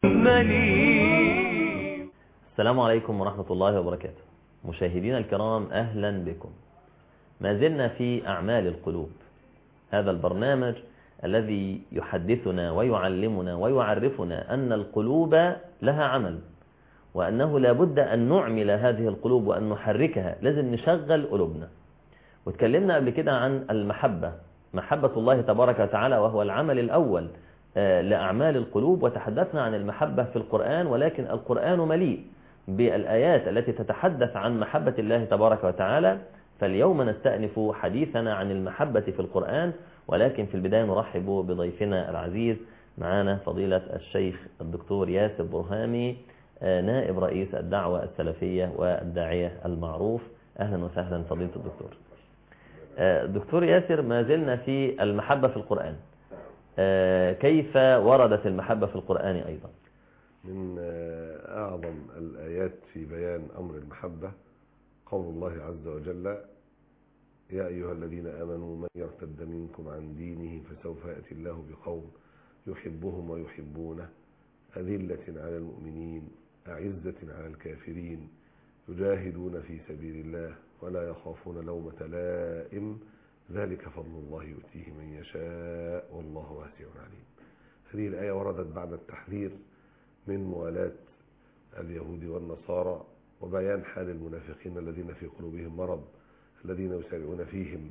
مليء السلام عليكم ورحمة الله وبركاته مشاهدينا الكرام أهلا بكم ما زلنا في أعمال القلوب هذا البرنامج الذي يحدثنا ويعلمنا ويعرفنا أن القلوب لها عمل وأنه لابد أن نعمل هذه القلوب وأن نحركها لازم نشغل قلوبنا وتكلمنا قبل كده عن المحبة محبة الله تبارك وتعالى وهو العمل الأول آه، لأعمال القلوب وتحدثنا عن المحبة في القرآن ولكن القرآن مليء بالآيات التي تتحدث عن محبة الله تبارك وتعالى فاليوم نستأنف حديثنا عن المحبة في القرآن ولكن في البداية نرحب بضيفنا العزيز معنا فضيلة الشيخ الدكتور ياسر برهامي آه، نائب رئيس الدعوة السلفية والداعية المعروف أهلا وسهلا فضيلة الدكتور آه، دكتور ياسر ما زلنا في المحبة في القرآن آه، كيف وردت المحبة في القرآن أيضا من آه، أعظم الآيات في بيان أمر المحبة قول الله عز وجل يا أيها الذين آمنوا من يرتد منكم عن دينه فسوف يأتي الله بقوم يحبهم ويحبونه أذلة على المؤمنين أعزة على الكافرين يجاهدون في سبيل الله ولا يخافون لومة لائم ذلك فضل الله يؤتيه من يشاء والله واسع عليم هذه الآية وردت بعد التحذير من موالاة اليهود والنصارى وبيان حال المنافقين الذين في قلوبهم مرض الذين يسارعون فيهم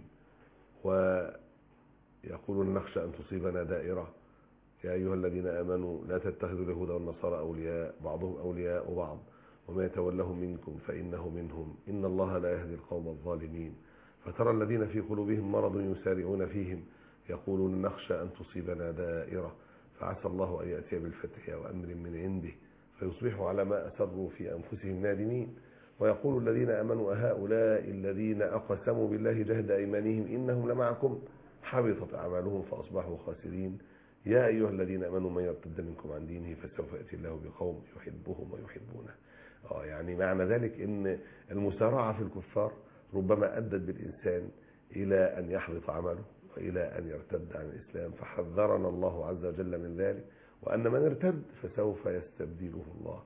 ويقولون نخشى أن تصيبنا دائرة يا أيها الذين آمنوا لا تتخذوا اليهود والنصارى أولياء بعضهم أولياء بعض وما يتولهم منكم فإنه منهم إن الله لا يهدي القوم الظالمين فترى الذين في قلوبهم مرض يسارعون فيهم يقولون نخشى أن تصيبنا دائرة فعسى الله أن يأتي بالفتح أو أمر من عنده فيصبحوا على ما أسروا في أنفسهم نادمين ويقول الذين آمنوا أهؤلاء الذين أقسموا بالله جهد أيمانهم إنهم لمعكم حبطت أعمالهم فأصبحوا خاسرين يا أيها الذين آمنوا من يرتد منكم عن دينه فسوف يأتي الله بقوم يحبهم ويحبونه آه يعني معنى ذلك أن المسارعة في الكفار ربما أدت بالإنسان إلى أن يحبط عمله وإلى أن يرتد عن الإسلام فحذرنا الله عز وجل من ذلك وأن من ارتد فسوف يستبدله الله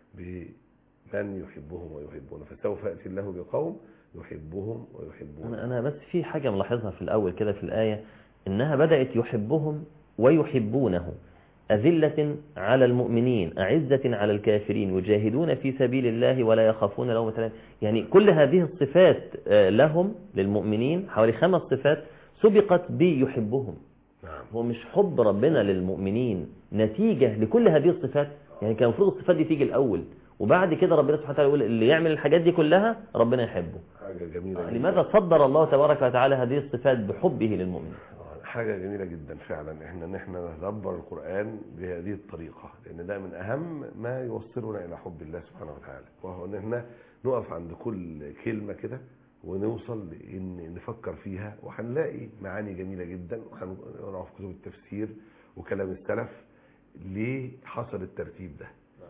بمن يحبهم ويحبونه فسوف يأتي الله بقوم يحبهم ويحبونه أنا أنا بس في حاجة ملاحظها في الأول كده في الآية إنها بدأت يحبهم ويحبونه أذلة على المؤمنين أعزة على الكافرين يجاهدون في سبيل الله ولا يخافون لومة لائم يعني كل هذه الصفات آه، لهم للمؤمنين حوالي خمس صفات سبقت بيحبهم نعم هو مش حب ربنا للمؤمنين نتيجة لكل هذه الصفات يعني كان المفروض الصفات دي تيجي الأول وبعد كده ربنا سبحانه وتعالى يقول اللي يعمل الحاجات دي كلها ربنا يحبه حاجة جميلة جدا. لماذا صدر الله تبارك وتعالى هذه الصفات بحبه للمؤمن حاجة جميلة جدا فعلا احنا ان احنا ندبر القرآن بهذه الطريقة لان ده من اهم ما يوصلنا الى حب الله سبحانه وتعالى وهو ان احنا نقف عند كل كلمة كده ونوصل ان نفكر فيها وهنلاقي معاني جميلة جدا وهنقرا في كتب التفسير وكلام السلف ليه حصل الترتيب ده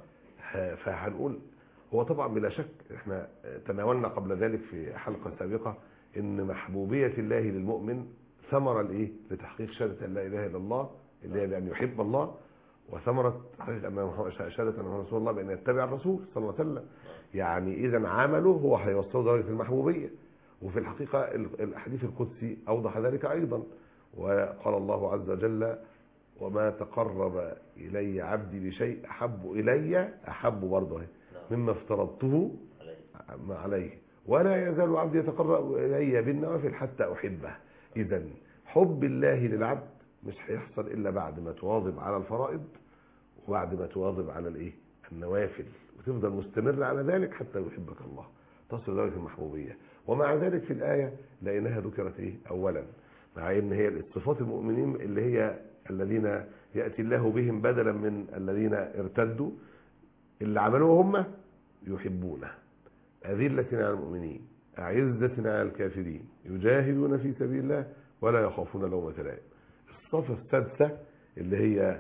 ه- فهنقول هو طبعا بلا شك احنا تناولنا قبل ذلك في حلقة سابقة ان محبوبية الله للمؤمن ثمرة لايه لتحقيق شهادة ان لا اله الا الله اللي هي بان يحب الله وثمرة تحقيق ان محمد- شهادة ان محمد رسول الله بان يتبع الرسول صلى الله عليه وسلم يعني اذا عمله هو هيوصله درجة المحبوبية وفي الحقيقة ال- الحديث القدسي اوضح ذلك ايضا وقال الله عز وجل وما تقرب الي عبدي بشيء احب الي احب برضه اهي مما افترضته عليه ولا يزال عبدي يتقرب الي بالنوافل حتى احبه اذا حب الله للعبد مش هيحصل الا بعد ما تواظب على الفرائض وبعد ما تواظب على الايه النوافل وتفضل مستمر على ذلك حتى يحبك الله تصل درجه المحبوبيه ومع ذلك في الايه لانها ذكرت ايه اولا مع ان هي صفات المؤمنين اللي هي الذين ياتي الله بهم بدلا من الذين ارتدوا اللي عملوه هم يحبونه أذلة على المؤمنين أعزة على الكافرين يجاهدون في سبيل الله ولا يخافون لومة لائم الصفة السادسة اللي هي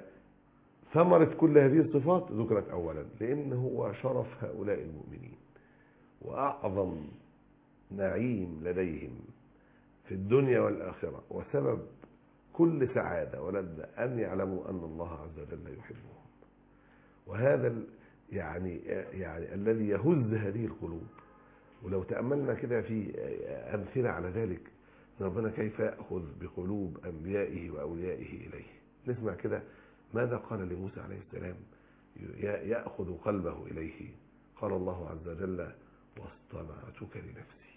ثمرة كل هذه الصفات ذكرت أولا لأن هو شرف هؤلاء المؤمنين وأعظم نعيم لديهم في الدنيا والآخرة وسبب كل سعادة ولذة أن يعلموا أن الله عز وجل يحبهم وهذا ال- يعني يعني الذي يهز هذه القلوب ولو تأملنا كده في أمثلة على ذلك إن ربنا كيف يأخذ بقلوب أنبيائه وأوليائه إليه نسمع كده ماذا قال لموسى عليه السلام ي- يأخذ قلبه إليه قال الله عز وجل واصطنعتك لنفسي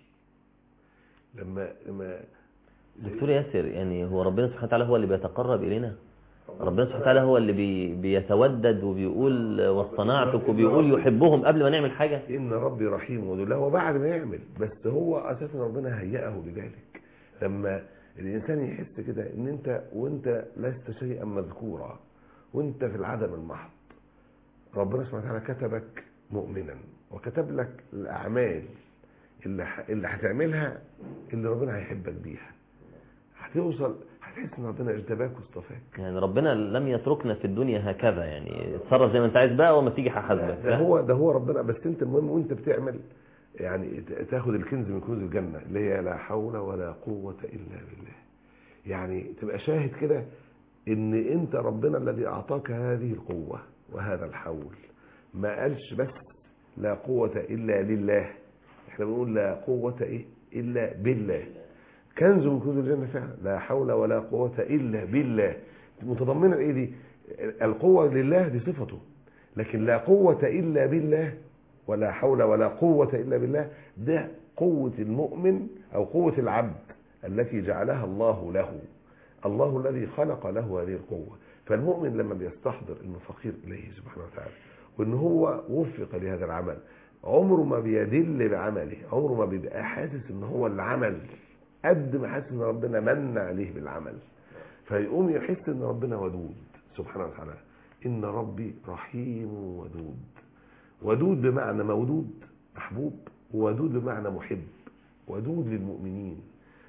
لما لما دكتور ياسر يعني هو ربنا سبحانه وتعالى هو اللي بيتقرب إلينا ربنا سبحانه وتعالى هو اللي بي بيتودد وبيقول واصطنعتك وبيقول يحبهم قبل ما نعمل حاجة إن ربي رحيم ودود هو بعد ما يعمل بس هو أساسا ربنا هيأه لذلك لما الإنسان يحس كده إن أنت وأنت لست شيئا مذكورا وأنت في العدم المحض ربنا سبحانه وتعالى كتبك مؤمنا وكتب لك الأعمال اللي ح- اللي هتعملها اللي ربنا هيحبك بيها هتوصل هتحس إن ربنا اجتباك واصطفاك يعني ربنا لم يتركنا في الدنيا هكذا يعني اتصرف زي ما انت عايز بقى وما تيجي هحاسبك ده هو ده هو ربنا بس انت المهم وانت بتعمل يعني ت- تاخد الكنز من كنوز الجنه اللي هي لا حول ولا قوه الا بالله يعني تبقى شاهد كده ان انت ربنا الذي اعطاك هذه القوه وهذا الحول ما قالش بس لا قوه الا لله احنا بنقول لا قوه ايه الا بالله كنز من كنوز الجنه فعلا لا حول ولا قوه الا بالله متضمنه ايه دي القوه لله دي صفته لكن لا قوة إلا بالله ولا حول ولا قوة إلا بالله ده قوة المؤمن أو قوة العبد التي جعلها الله له الله الذي خلق له هذه القوة فالمؤمن لما بيستحضر أنه فقير إليه سبحانه وتعالى وأن هو وفق لهذا العمل عمره ما بيدل بعمله عمره ما بيبقى حاسس أن هو العمل قد ما حاسس أن ربنا من عليه بالعمل فيقوم يحس أن ربنا ودود سبحانه وتعالى إن ربي رحيم ودود ودود بمعنى مودود محبوب وودود بمعنى محب ودود للمؤمنين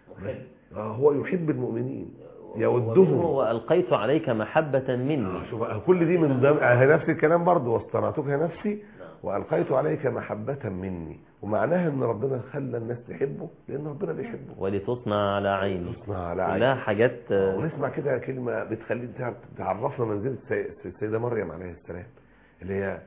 آه هو يحب المؤمنين يودهم وألقيت عليك محبة مني شوف بقى، كل دي من ضمن آه، نفس الكلام برضه واصطنعتك نفسي والقيت عليك محبه مني ومعناها ان ربنا خلى الناس تحبه لان ربنا بيحبه ولتصنع على عيني تصنع على عيني. كلها حاجات آه، ونسمع كده كلمة بتخلي تعرفنا منزلة السي- السيدة مريم عليه السلام اللي هي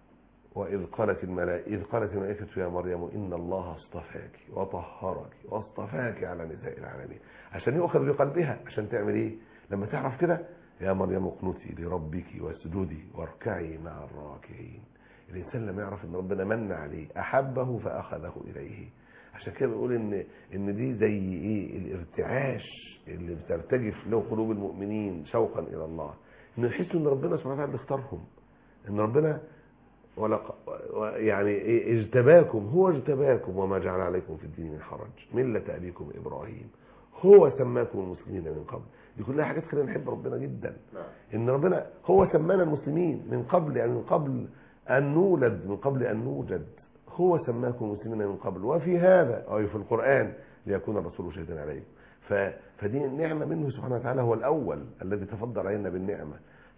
وإذ قالت الملائكة إذ قالت الملائكة يا مريم إن الله اصطفاك وطهرك واصطفاك على نساء العالمين عشان يؤخذ بقلبها عشان تعمل إيه لما تعرف كده يا مريم اقنتي لربك واسجدي واركعي مع الراكعين الإنسان لما يعرف إن ربنا من عليه أحبه فأخذه إليه عشان كده بيقول إن إن دي زي إيه الارتعاش اللي بترتجف له قلوب المؤمنين شوقا إلى الله إنه يحسوا إن ربنا سبحانه وتعالى اختارهم إن ربنا ولا يعني إيه اجتباكم هو اجتباكم وما جعل عليكم في الدين من حرج ملة أبيكم إبراهيم هو سماكم المسلمين من قبل دي كلها حاجات خلينا نحب ربنا جدا ان ربنا هو سمانا المسلمين من قبل يعني من قبل ان نولد من قبل ان نوجد هو سماكم المسلمين من قبل وفي هذا أي في القرآن ليكون الرسول شهيدا عليكم ف... فدي نعمة منه سبحانه وتعالى هو الأول الذي تفضل علينا بالنعمة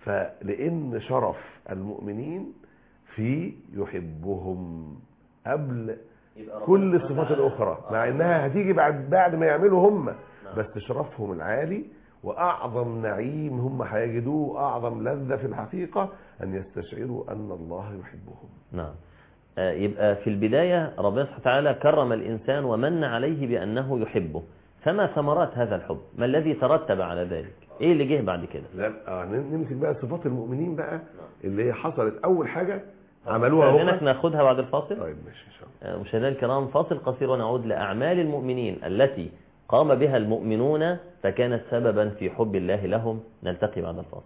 فلأن شرف المؤمنين في يحبهم قبل كل الصفات الأخرى مع إنها هتيجي بعد بعد ما يعملوا هم بس شرفهم العالي وأعظم نعيم هم هيجدوه أعظم لذة في الحقيقة أن يستشعروا أن الله يحبهم نعم آه، يبقى في البداية ربنا سبحانه وتعالى كرم الإنسان ومن عليه بأنه يحبه فما ثمرات هذا الحب ما الذي ترتب على ذلك إيه اللي جه بعد كده لا آه نمسك بقى صفات المؤمنين بقى اللي هي حصلت أول حاجة عملوها فإنك هم ناخدها بعد الفاصل طيب ماشي إن شاء الله آه، مشاهدينا الكرام فاصل قصير ونعود لأعمال المؤمنين التي قام بها المؤمنون فكانت سببا في حب الله لهم نلتقي بعد الفاصل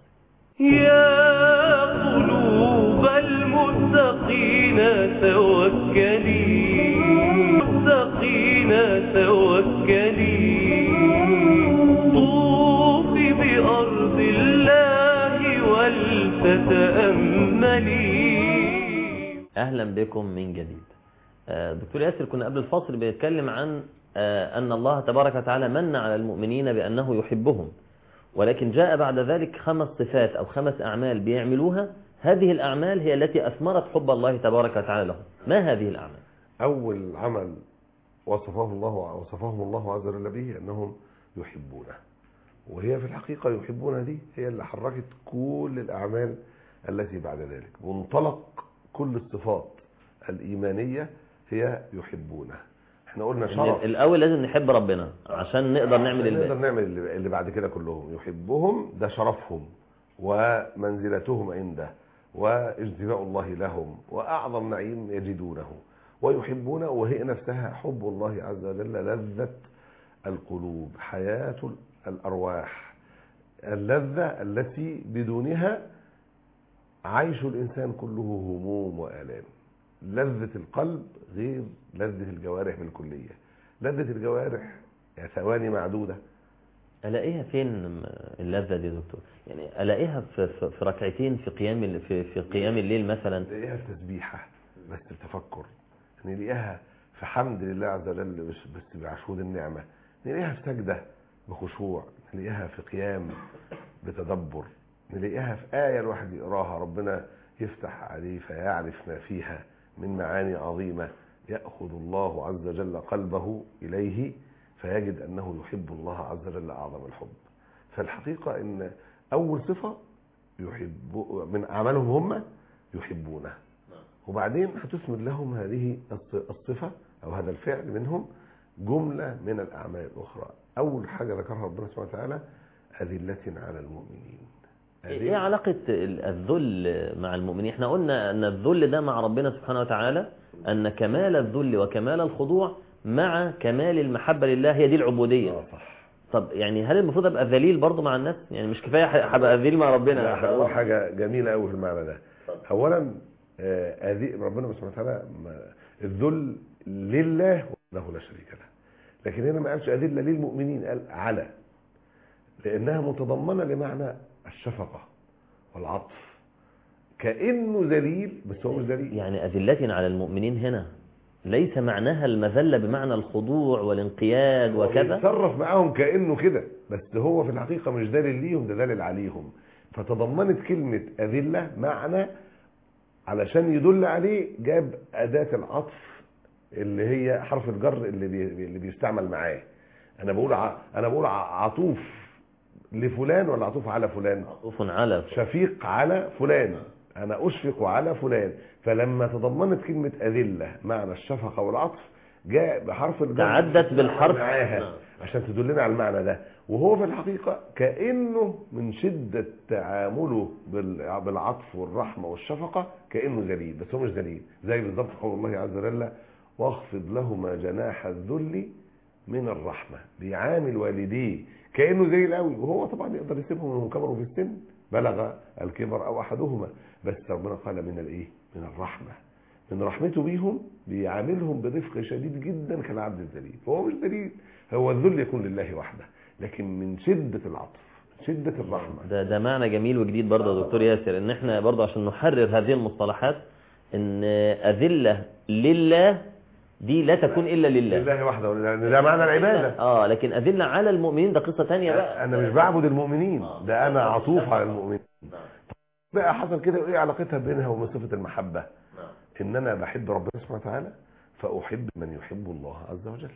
يا قلوب المتقين توكلي متقين توكلي طوفي بأرض الله ولتتأملي أهلا بكم من جديد آه، دكتور ياسر كنا قبل الفاصل بنتكلم عن آه، أن الله تبارك وتعالى من على المؤمنين بأنه يحبهم ولكن جاء بعد ذلك خمس صفات أو خمس أعمال بيعملوها هذه الأعمال هي التي أثمرت حب الله تبارك وتعالى لهم ما هذه الأعمال؟ أول عمل وصفه الله وصفهم الله عز وجل به أنهم يحبونه وهي في الحقيقة يحبون دي هي اللي حركت كل الأعمال التي بعد ذلك منطلق كل الصفات الإيمانية هي يحبونه احنا قلنا إن شرف الاول لازم نحب ربنا عشان نقدر نعمل نقدر الباقي نعمل اللي اللي بعد كده كلهم يحبهم ده شرفهم ومنزلتهم عنده واجتباء الله لهم وأعظم نعيم يجدونه ويحبونه وهي نفسها حب الله عز وجل لذة القلوب حياة الأرواح اللذة التي بدونها عيش الإنسان كله هموم وآلام لذة القلب غير لذة الجوارح بالكلية لذة الجوارح يا ثواني معدودة الاقيها فين اللذه دي يا دكتور يعني الاقيها في, في, في ركعتين في قيام ال- في, في قيام الليل مثلا نلاقيها في تسبيحة بس بتفكر نلاقيها في حمد لله عز وجل بس بس بعشود النعمة نلاقيها في سجدة بخشوع نلاقيها في قيام بتدبر نلاقيها في آية الواحد يقراها ربنا يفتح عليه فيعرف ما فيها من معاني عظيمة يأخذ الله عز وجل قلبه إليه فيجد أنه يحب الله عز وجل أعظم الحب فالحقيقة أن أول صفة يحب من أعمالهم هم يحبونه وبعدين هتثمر لهم هذه الص- الصفة أو هذا الفعل منهم جملة من الأعمال الأخرى أول حاجة ذكرها ربنا سبحانه وتعالى أذلة على المؤمنين ايه علاقة ال- الذل مع المؤمنين احنا قلنا ان الذل ده مع ربنا سبحانه وتعالى ان كمال الذل وكمال الخضوع مع كمال المحبة لله هي دي العبودية آه صح طب يعني هل المفروض ابقى ذليل برضه مع الناس يعني مش كفاية ح- هبقى ذليل مع ربنا لا هقول حاجة جميلة قوي في المعنى ده أولا آه، أذي ربنا سبحانه وتعالى ما- الذل لله وحده لا شريك له لكن هنا ما قالش أذلة للمؤمنين قال على لأنها متضمنة لمعنى الشفقة والعطف كأنه ذليل بس هو مش ذليل يعني أذلة على المؤمنين هنا ليس معناها المذلة بمعنى الخضوع والانقياد هو وكذا بيتصرف معاهم كأنه كده بس هو في الحقيقة مش دليل ليهم ده دليل عليهم فتضمنت كلمة أذلة معنى علشان يدل عليه جاب أداة العطف اللي هي حرف الجر اللي بي اللي بيستعمل معاه أنا بقول ع... أنا بقول ع- عطوف لفلان ولا عطوف على فلان عطوف على شفيق على فلان انا اشفق على فلان فلما تضمنت كلمة اذلة معنى الشفقة والعطف جاء بحرف الجر تعدت بالحرف. معاها نعم. عشان تدلنا على المعنى ده وهو في الحقيقة كأنه من شدة تعامله بال- بالعطف والرحمة والشفقة كأنه ذليل بس هو مش ذليل زي بالضبط قول الله عز وجل واخفض لهما جناح الذل من الرحمة بيعامل والديه كأنه ذليل قوي وهو طبعا يقدر يسيبهم انهم كبروا في السن بلغ الكبر او احدهما بس ربنا قال من الايه من الرحمة من رحمته بيهم بيعاملهم برفق شديد جدا كالعبد الذليل فهو مش ذليل هو الذل يكون لله وحده لكن من شدة العطف شدة الرحمة ده ده معنى جميل وجديد برضه يا دكتور ياسر ان احنا برضه عشان نحرر هذه المصطلحات ان أذلة لله دي لا تكون الا لله لله وحده لأن ده معنى العبادة اه لكن أذلة على المؤمنين ده قصة تانية بقى انا مش بعبد المؤمنين ده انا عطوف على المؤمنين بقى حصل كده ايه علاقتها بينها وبين صفه المحبه ان انا بحب ربنا سبحانه وتعالى فاحب من يحب الله عز وجل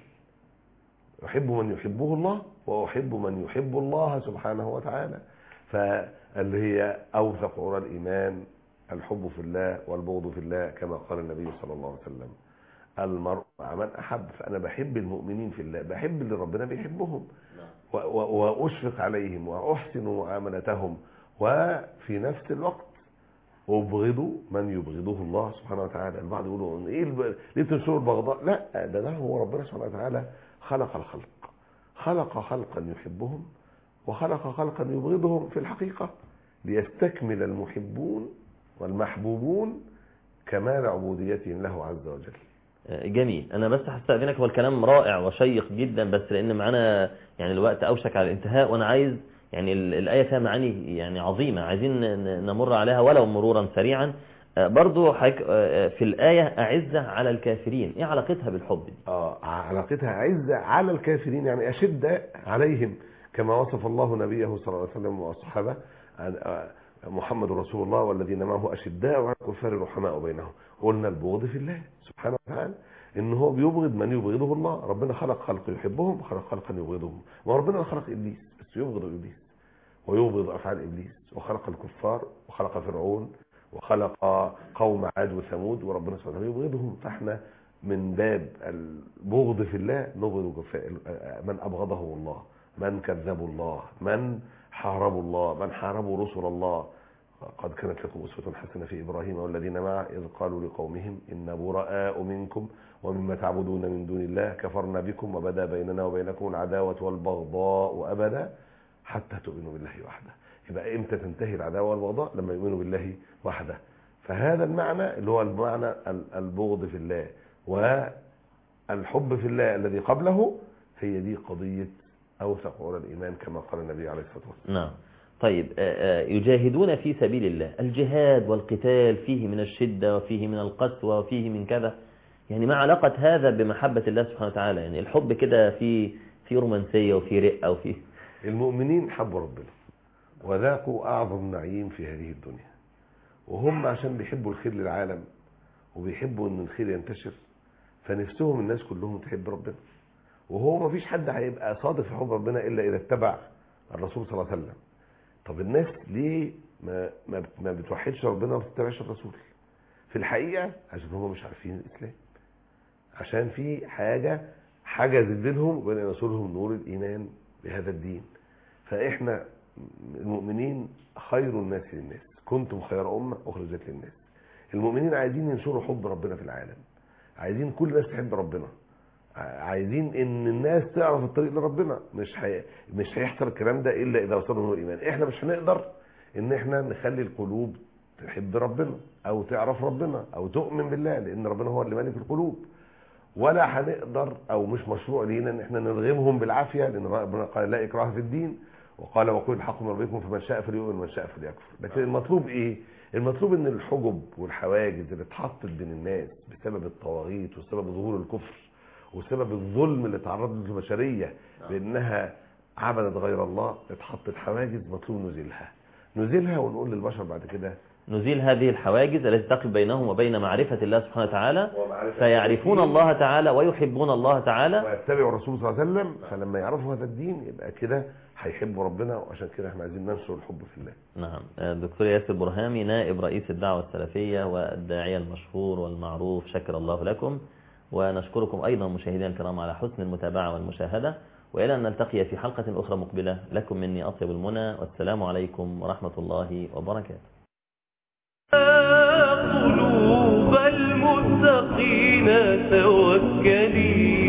احب من يحبه الله واحب من يحب الله سبحانه وتعالى فاللي هي اوثق عرى الايمان الحب في الله والبغض في الله كما قال النبي صلى الله عليه وسلم المرء مع من احب فانا بحب المؤمنين في الله بحب اللي ربنا بيحبهم و- و- واشفق عليهم واحسن معاملتهم وفي نفس الوقت ابغض من يبغضه الله سبحانه وتعالى البعض يقولوا ايه الب... ليه تنشروا البغضاء لا ده ده هو ربنا سبحانه وتعالى خلق الخلق خلق خلقا يحبهم وخلق خلقا يبغضهم في الحقيقة ليستكمل المحبون والمحبوبون كمال عبوديتهم له عز وجل جميل انا بس هستأذنك هو الكلام رائع وشيق جدا بس لان معانا يعني الوقت اوشك على الانتهاء وانا عايز يعني ال- الآية فيها معاني يعني عظيمة عايزين ن- نمر عليها ولو مرورا سريعا آه، برضو حك... آه، في الآية أعزة على الكافرين ايه علاقتها بالحب دي آه علاقتها عزة على الكافرين يعني أشد عليهم كما وصف الله نبيه صلى الله عليه وسلم وصحابه عن- آه، محمد رسول الله والذين معه أشداء على الكفار رحماء بينهم قلنا البغض في الله سبحانه وتعالى إن هو بيبغض من يبغضه الله ربنا خلق خلق يحبهم وخلق خلقا يبغضهم وربنا خلق إبليس بس يبغض إبليس ويبغض افعال ابليس وخلق الكفار وخلق فرعون وخلق قوم عاد وثمود وربنا سبحانه وتعالى يبغضهم فاحنا من باب البغض في الله نبغض من ابغضه الله من كذبوا الله من حاربوا الله من حاربوا رسل الله قد كانت لكم أسوة حسنة في إبراهيم والذين معه إذ قالوا لقومهم إن براء منكم ومما تعبدون من دون الله كفرنا بكم وبدا بيننا وبينكم العداوة والبغضاء أبدا حتى تؤمنوا بالله وحده يبقى إمتى تنتهي العداوة والبغضاء لما يؤمنوا بالله وحده فهذا المعنى اللي هو المعنى البغض في الله والحب في الله الذي قبله هي دي قضية أوثق عرى الإيمان كما قال النبي عليه الصلاة والسلام نعم طيب آه، آه، يجاهدون في سبيل الله الجهاد والقتال فيه من الشدة وفيه من القسوة وفيه من كذا يعني ما علاقة هذا بمحبة الله سبحانه وتعالى يعني الحب كده في في رومانسية وفي رقة وفي المؤمنين حبوا ربنا وذاقوا أعظم نعيم في هذه الدنيا وهم عشان بيحبوا الخير للعالم وبيحبوا ان الخير ينتشر فنفسهم الناس كلهم تحب ربنا وهو ما فيش حد هيبقى صادق في حب ربنا الا اذا اتبع الرسول صلى الله عليه وسلم طب الناس ليه ما ما ما بتوحدش ربنا وما بتتبعش الرسول في الحقيقه عشان هم مش عارفين الاسلام عشان في حاجه حجزت بينهم وبين رسولهم نور الايمان بهذا الدين فاحنا المؤمنين خير الناس للناس كنتم خير امه اخرجت للناس المؤمنين عايزين ينشروا حب ربنا في العالم عايزين كل الناس تحب ربنا عايزين ان الناس تعرف الطريق لربنا مش هي... مش هيحصل الكلام ده الا اذا وصلنا نور الايمان احنا مش هنقدر ان احنا نخلي القلوب تحب ربنا او تعرف ربنا او تؤمن بالله لان ربنا هو اللي مالك القلوب ولا هنقدر او مش مشروع لينا ان احنا نرغمهم بالعافيه لان ربنا قال لا اكراه في الدين وقال وقل الحق من ربكم فمن شاء فليؤمن ومن شاء فليكفر لكن المطلوب ايه المطلوب ان الحجب والحواجز اللي اتحطت بين الناس بسبب الطواغيت وسبب ظهور الكفر وسبب الظلم اللي تعرضت له البشريه بانها عبدت غير الله اتحطت حواجز مطلوب نزيلها نزيلها ونقول للبشر بعد كده نزيل هذه الحواجز التي تقف بينهم وبين معرفة الله سبحانه وتعالى ومعرفة فيعرفون الدين. الله تعالى ويحبون الله تعالى ويتبعوا الرسول صلى الله عليه وسلم فلما يعرفوا هذا الدين يبقى كده هيحبوا ربنا وعشان كده احنا عايزين ننشر الحب في الله نعم الدكتور ياسر برهامي نائب رئيس الدعوة السلفية والداعية المشهور والمعروف شكر الله لكم ونشكركم أيضا مشاهدينا الكرام على حسن المتابعة والمشاهدة وإلى أن نلتقي في حلقة أخرى مقبلة لكم مني أطيب المنى والسلام عليكم ورحمة الله وبركاته قلوب المتقين توكلي